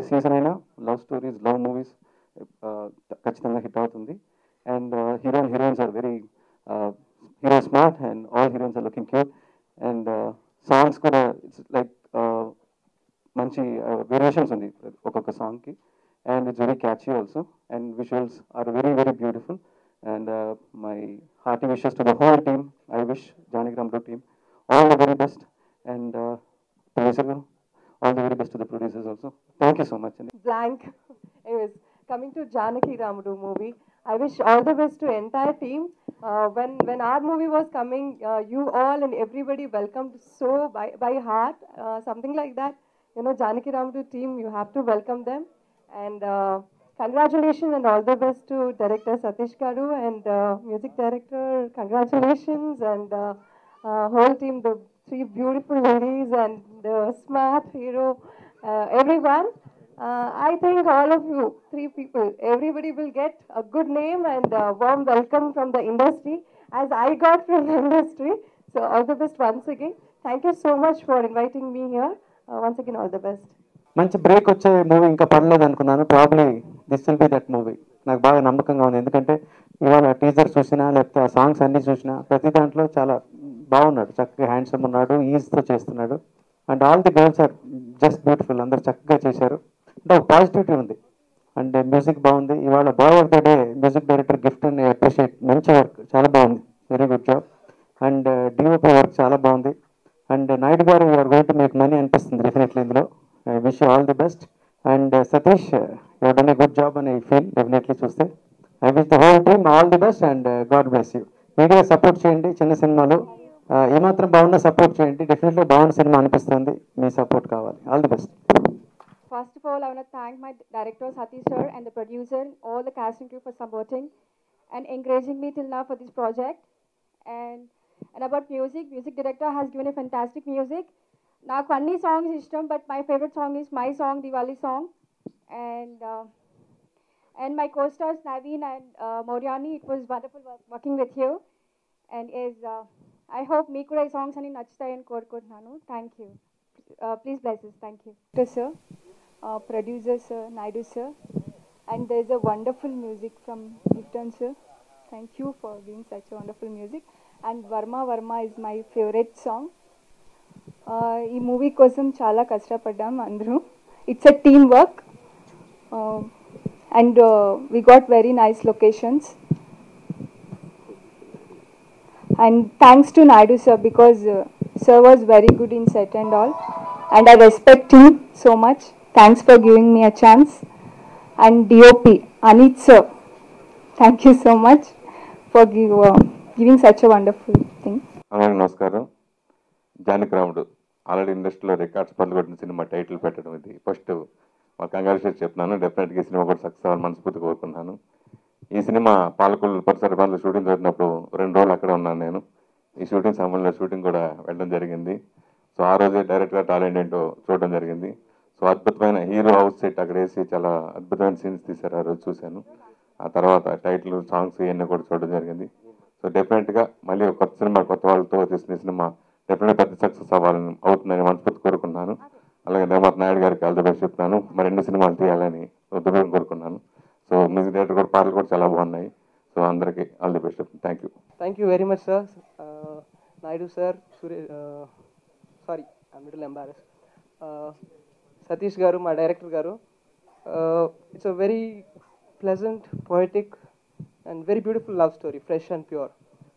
Season అయినా love stories love movies ఖచ్చితంగా hit అవుతుంది and hero and heroines are very hero smart and all heroines are looking cute and songs కూడా it's like మంచి variations ఉంది ఒక్కొక్క సాంగ్కి and it's very catchy also and visuals are very very beautiful and my hearty wishes to the whole team I wish Janaki రామ్లో team all the very best and producer గారు all the very best to the producers also thank you so much అండి blank. Anyways, coming to Janaki Ramudu movie, I wish all the best to entire team. Uh, when when our movie was coming, uh, you all and everybody welcomed so by by heart, uh, something like that. You know, Janaki Ramudu team, you have to welcome them. And uh, congratulations and all the best to director Satish Garu and uh, music director. Congratulations and uh, uh, whole team, the three beautiful ladies and the smart hero, uh, everyone. Uh, I think all of you, three people, everybody will get a good name and a warm welcome from the industry, as I got from the industry. So all the best once again. Thank you so much for inviting me here. Uh, once again, all the best. మంచి break వచ్చే movie ఇంకా పడలేదు అనుకున్నాను probably this will be that movie నాకు బాగా నమ్మకంగా ఉంది ఎందుకంటే ఇవాళ టీజర్ చూసినా లేకపోతే ఆ సాంగ్స్ అన్ని చూసినా ప్రతి దాంట్లో చాలా బాగున్నాడు చక్కగా హ్యాండ్సమ్ ఉన్నాడు ఈజ్తో చేస్తున్నాడు and all the girls are just beautiful అందరు చక్కగా చేశారు అంటే ఒక పాజిటివిటీ ఉంది అండ్ మ్యూజిక్ బాగుంది ఇవాళ boy of the day music director gift అని అప్రిషియేట్ మంచి వర్క్ చాలా బాగుంది very good job and DOP work చాలా బాగుంది and Naidu garu you're going to make money అనిపిస్తుంది డెఫినెట్లీ ఇందులో I wish all the best and Satish you done a good job అని feel definitely చూస్తే I wish the whole team all the best and God bless you media support చేయండి చిన్న సినిమాలు ఆ, ఏమాత్రం బాగున్నా సపోర్ట్ చేయండి డెఫినెట్లీ బాగున్న సినిమా అనిపిస్తుంది మీ సపోర్ట్ కావాలి all the best First of all, I want to thank my director Satish sir and the producer, all the casting crew for supporting and encouraging me till now for this project. And and about music, music director has given a fantastic music. నాకు అన్ని songs ఇష్టం but my favourite song is my song Diwali song and and my co stars Naveen and Mouryani it was wonderful working with you and is I hope మీకు కూడా ఈ songs అన్ని నచ్చుతాయని కోరుకుంటున్నాను thank you please blesses thank you sir uh, producer sir, Naidu sir, and there's a wonderful music from Gifton sir. Thank you for giving such a wonderful music. And Varma Varma is my favorite song. Uh, ఈ movie కోసం చాలా కష్టపడ్డాం అందరూ it's a team work and we got very nice locations and thanks to Naidu sir because uh, sir was very good in set and all and I respect him so much thanks for giving me a chance and DOP Anit sir thank you so much for give, uh, giving such a wonderful thing అందరికీ నమస్కారం జానకి రాముడు already ఇండస్ట్రీలో records పనులు కొట్టిన cinema title పెట్టడం ఇది first మా congratulate చెప్తున్నాను డెఫినెట్గా ఈ సినిమా కూడా సక్సెస్ అవ్వాలని మనస్ఫూర్తి కోరుకుంటున్నాను ఈ సినిమా పాలకొల్లు పరిసర ప్రాంతాల్లో షూటింగ్ జరిగినప్పుడు రెండు రోజులు అక్కడ ఉన్నాను నేను ఈ షూటింగ్ సమయంలో షూటింగ్ కూడా వెళ్ళడం జరిగింది సో ఆ రోజే డైరెక్ట్గా టాలెంట్ ఏంటో చూడడం జరిగింది సో అద్భుతమైన హీరో హౌస్ సెట్ అక్కడ వేసి చాలా అద్భుతమైన సీన్స్ తీశారు ఆ రోజు చూశాను ఆ తర్వాత టైటిల్ సాంగ్స్ ఇవన్నీ కూడా చూడడం జరిగింది సో డెఫినెట్గా మళ్ళీ ఒక కొత్త సినిమా కొత్త వాళ్ళతో తీసిన ఈ సినిమా డెఫినెట్గా పెద్ద సక్సెస్ అవ్వాలని అవుతుందని మనస్ఫూర్తి కోరుకున్నాను అలాగే నిర్మాత నాయుడు గారికి ఆల్ ద బెస్ట్ చెప్తున్నాను మరిన్ని సినిమాలు తీయాలని దృఢంగా కోరుకున్నాను సో మ్యూజిక్ డైరెక్టర్ కూడా పాటలు కూడా చాలా బాగున్నాయి సో అందరికీ ఆల్ ది బెస్ట్ చెప్తాను thank you thank you very much sir Naidu sir sure sorry I middle embarrass Satish garu మా డైరెక్టర్ గారు it's a very pleasant poetic and very beautiful love story fresh and pure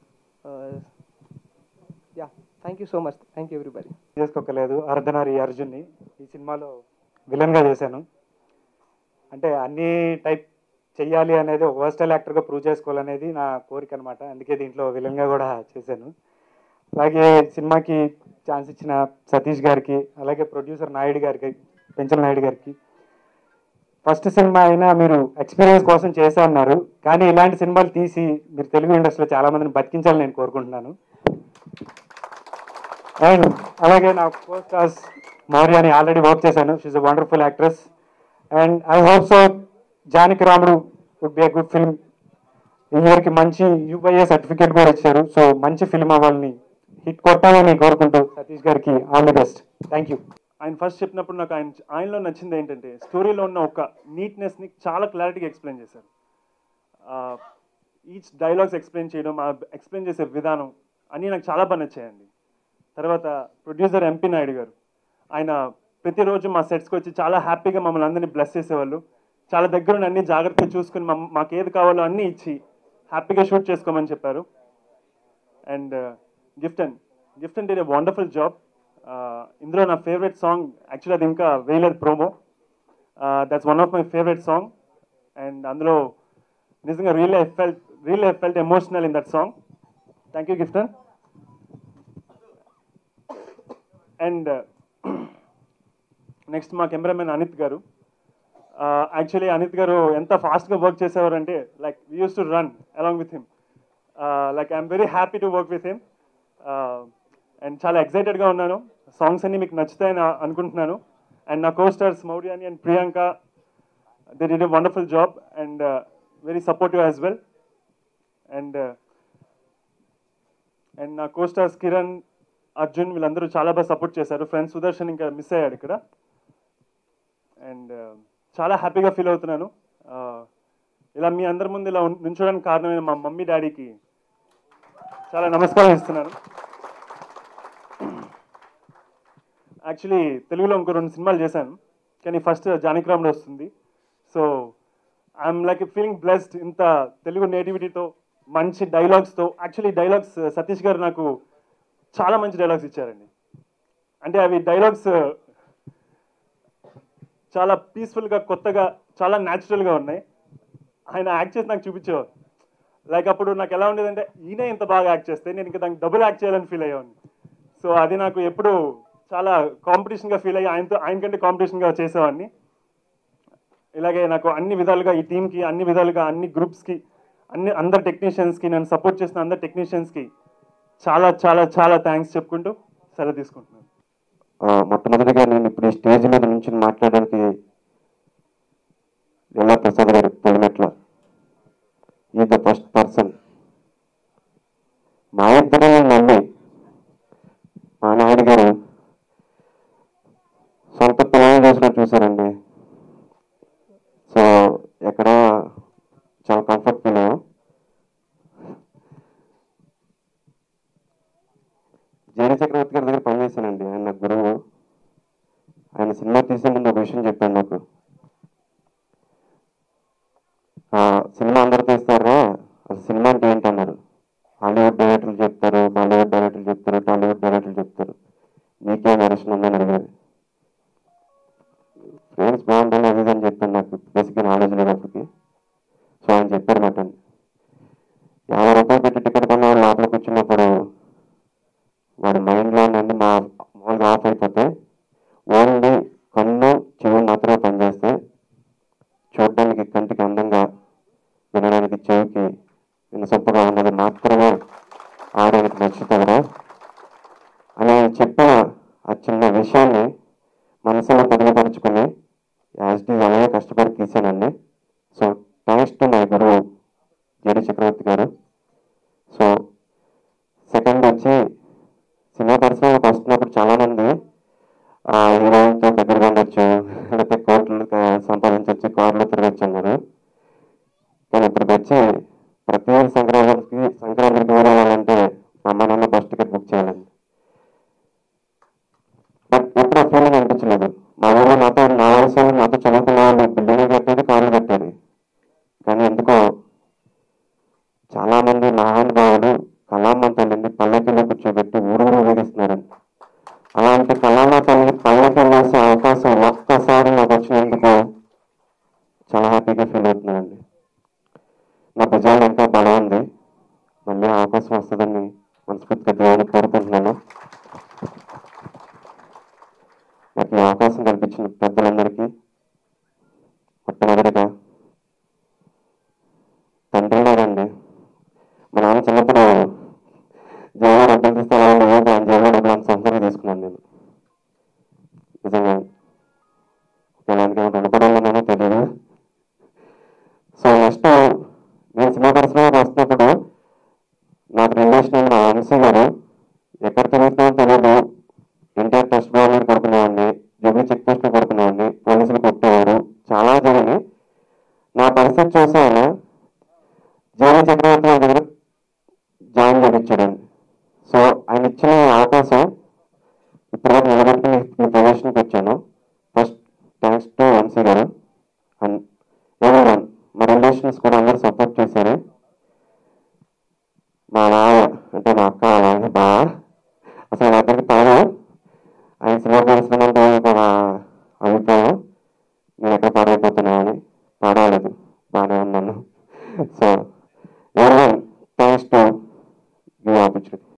yeah thank you so much thank you everybody చేసుకోకలేదు అర్ధనారి అర్జున్ని ఈ సినిమాలో విలన్గా చేశాను అంటే అన్ని టైప్ చెయ్యాలి అనేది ఒక వర్స్టైల్ యాక్టర్గా ప్రూవ్ చేసుకోవాలనేది నా కోరిక అనమాట అందుకే దీంట్లో విలన్గా కూడా చేశాను అలాగే సినిమాకి ఛాన్స్ ఇచ్చిన సతీష్ గారికి అలాగే ప్రొడ్యూసర్ నాయుడు గారికి పెంచల నాయుడు గారికి ఫస్ట్ సినిమా అయినా మీరు ఎక్స్పీరియన్స్ కోసం చేశా అన్నారు కానీ ఇలాంటి సినిమాలు తీసి మీరు తెలుగు ఇండస్ట్రీలో చాలా మందిని బతికించాలని నేను కోరుకుంటున్నాను అండ్ అలాగే నా co stars Mouryani already work చేశాను she a wonderful actress and I hope so Janaki Ramudu would be a good film ఈ ఇయర్కి మంచి యూబైఏ సర్టిఫికేట్ కూడా ఇచ్చారు సో మంచి ఫిల్మ్ అవ్వాలని హిట్ కొట్టాలని కోరుకుంటూ సతీష్ గారికి all the best thank you ఆయన ఫస్ట్ చెప్పినప్పుడు నాకు ఆయన ఆయనలో నచ్చింది ఏంటంటే స్టోరీలో ఉన్న ఒక నీట్నెస్ని చాలా క్లారిటీగా ఎక్స్ప్లెయిన్ చేశారు ఈచ్ డైలాగ్స్ ఎక్స్ప్లెయిన్ చేయడం ఆ ఎక్స్ప్లెయిన్ చేసే విధానం అన్నీ నాకు చాలా బాగా నచ్చాయండి తర్వాత ప్రొడ్యూసర్ ఎంపీ నాయుడు గారు ఆయన ప్రతిరోజు మా సెట్స్కి వచ్చి చాలా హ్యాపీగా మమ్మల్ని అందరినీ బ్లెస్ చేసేవాళ్ళు చాలా దగ్గర ఉండి అన్ని జాగ్రత్తగా చూసుకుని మమ్మ మాకు ఏది కావాలో అన్నీ ఇచ్చి హ్యాపీగా షూట్ చేసుకోమని చెప్పారు and Gifton Gifton did a wonderful job ఇందులో నా ఫేవరెట్ సాంగ్ యాక్చువల్లీ అది ఇంకా వేయలేదు promo that's one of my favourite song and అందులో నిజంగా real I felt real I felt emotional in that song thank you Gifton and next మా కెమెరామెన్ అనిత్ గారు యాక్చువల్లీ అనిత్ గారు ఎంత ఫాస్ట్గా వర్క్ చేసేవారంటే like we use to run along with him like I'm very happy to work with him and చాలా ఎక్సైటెడ్గా ఉన్నాను songs అన్ని మీకు నచ్చుతాయని ఆ- అనుకుంటున్నాను అండ్ నా co stars Mouryani and Priyanka they did a wonderful job and very supportive as well and and నా co stars Kiran Arjun వీళ్ళందరూ చాలా బాగా సపోర్ట్ చేశారు ఫ్రెండ్స్ సుదర్శన్ ఇంకా మిస్ అయ్యాడు ఇక్కడ అండ్ చాలా హ్యాపీగా ఫీల్ అవుతున్నాను Uh, ఇలా మీ అందరి ముందు ఇలా ఉన్- నుంచోడానికి కారణమైన మా మమ్మీ డాడీకి చాలా నమస్కారం ఇస్తున్నాను యాక్చువల్లీ తెలుగులో ఇంకో రెండు సినిమాలు చేశాను కానీ ఫస్ట్ జానకిరాముడు వస్తుంది so I'm like feeling blessed ఇంత తెలుగు నేటివిటీతో మంచి డైలాగ్స్తో యాక్చువల్లీ డైలాగ్స్ సతీష్ గారు నాకు చాలా మంచి డైలాగ్స్ ఇచ్చారండి అంటే అవి డైలాగ్స్ చాలా పీస్ఫుల్గా కొత్తగా చాలా న్యాచురల్గా ఉన్నాయి ఆయన యాక్ట్ చేసి నాకు చూపించేవారు లైక్ అప్పుడు నాకు ఎలా ఉండేదంటే ఈయన ఇంత బాగా యాక్ట్ చేస్తే నేను ఇంకా దానికి డబుల్ యాక్ట్ చేయాలని ఫీల్ అయ్యాను సో అది నాకు ఎప్పుడు చాలా కాంపిటీషన్గా ఫీల్ అయ్యి ఆయనతో ఆయన కంటే కాంపిటీషన్గా చేసేవాడిని ఇలాగే నాకు అన్ని విధాలుగా ఈ టీంకి అన్ని విధాలుగా అన్ని గ్రూప్స్కి అన్ని అందరు టెక్నీషియన్స్కి నన్ను సపోర్ట్ చేసిన అందరు టెక్నీషియన్స్కి చాలా చాలా చాలా థ్యాంక్స్ చెప్పుకుంటూ సెలవు తీసుకుంటున్నాను ఆ, మొట్టమొదటిగా నేను ఇప్పుడు ఈ స్టేజ్ మీద నుంచి మాట్లాడడానికి లీలా ప్రసాద్ గారు పొలిమెట్ల ఈ ద ఫస్ట్ పర్సన్ మా ఇద్దరు నమ్మి మా నాయుడు గారు సొంత పిల్లలు చేసుకొని చూశారండి సో ఎక్కడ చాలా కంఫర్ట్ ఫీల్ అయ్యాం జేడి చక్రవర్తి గారి దగ్గర పనిచేశానండి ఆయన నా గురువు ఆయన సినిమా తీసే ముందు ఒక విషయం చెప్పాడు నాకు ఆ, సినిమా అందరు తీస్తారా అసలు సినిమా అంటే ఏంటన్నారు హాలీవుడ్ డైరెక్టర్లు చెప్తారు బాలీవుడ్ డైరెక్టర్లు చెప్తారు టాలీవుడ్ డైరెక్టర్లు చెప్తారు నీకేం నరేషన్ ఉందని అడిగారు ఫ్రెండ్స్ బాగుంటుంది అది ఇది అని చెప్పాను నాకు బేసిక్గా నాలెడ్జ్ లేనప్పటికి సో ఆయన చెప్పారు మాట యాభై రూపాయలు పెట్టి టికెట్ కొన్న వాళ్ళు లోపల కూర్చున్నప్పుడు వాడి మైండ్లో నుండి మా మామూలుగా ఆఫ్ అయిపోతే ఓన్లీ కన్ను చెవి మాత్రమే పనిచేస్తే చూడడానికి కంటికి అందంగా వినడానికి చెవికి వినసొప్పగా ఉన్నది మాత్రమే ఆడడానికి నచ్చుతుందిరా అని ఆయన చెప్పిన ఆ చిన్న విషయాన్ని మనసులో పదిలపరుచుకొని యాజ్ డీ అలాగే కష్టపడి తీశానండి so thanks to my guru JD Chakravarthy garu so second వచ్చి సినిమా పరిశ్రమలోకి వస్తున్నప్పుడు చాలా మంది ఆ, హీరోయిన్తో దగ్గరగా ఉండొచ్చు లేకపోతే కోట్లు ఆ, సంపాదించవచ్చు కార్లు తిరగచ్చు అన్నారు కానీ ఇప్పటికి వచ్చి ప్రతి సంక్రాంతికి సంక్రాంతికి ఊరు వెళ్ళాలంటే మా అమ్మ నాన్న బస్ టికెట్ బుక్ చేయాలండి బట్ ఎప్పుడు ఆ ఫీలింగ్ అనిపించలేదు మా ఊళ్ళో నాతో నా వయసు వాళ్ళు నాతో చదువుకున్న వాళ్ళు బిల్డింగ్ కట్టేది కార్లు కట్టేది కానీ ఎందుకో చాలా మంది మహానుభావులు కళామంతులని పల్లకిలో కూర్చోబెట్టి ఊరూరు వేగిస్తున్నారండి అలాంటి కళామ తల్లి పల్లకి వేసే అవకాశం ఒక్కసారి నాకు వచ్చినందుకు చాలా హ్యాపీగా ఫీల్ అవుతున్నానండి నా భుజాలు ఇంకా బలం ఉంది మళ్ళీ ఆ అవకాశం వస్తుందని మనస్ఫూర్తిగా దేవుని కోరుకుంటున్నాను నాకు ఈ అవకాశం కల్పించిన పెద్దలందరికీ మొట్టమొదటిగా తండ్రి లేదండి మా నాన్న చిన్నప్పుడు జైలు డబ్బులు తీస్తే అలా ఉండేది దాని జైలు డబ్బులు అంత సొంతంగా తీసుకున్నాను నేను నిజంగా ఎలాంటి రుణపడాలన్నానో తెలియదు సో నెక్స్ట్ నేను సినిమా పరిశ్రమకి వస్తున్నప్పుడు నాకు రిలేషన్ మా వంశీ గారు ఎక్కడ తిరుగుతున్నామో తెలియదు ఎన్టీఆర్ ట్రస్ట్ భవన్ మీద పడుకునేవాడిని ప్రమోషన్కి వచ్చాను ఫస్ట్ థ్యాంక్స్ టు వంశీ గారు అండ్ ఎవరి వన్ మా రిలేషన్స్ కూడా అందరూ సపోర్ట్ చేశారు మా బావ అంటే మా అక్క వాళ్ళ ఆయన బావ అసలు నా దగ్గరికి పాడు ఆయన సినిమా పరిశ్రమంటే ఒక అభిప్రాయం నేను ఎక్కడ పాడైపోతున్నావు అని పాడలేదు బాగానే ఉన్నాను సో ఎవరి థ్యాంక్స్ టు యూ ఆపర్చునిటీ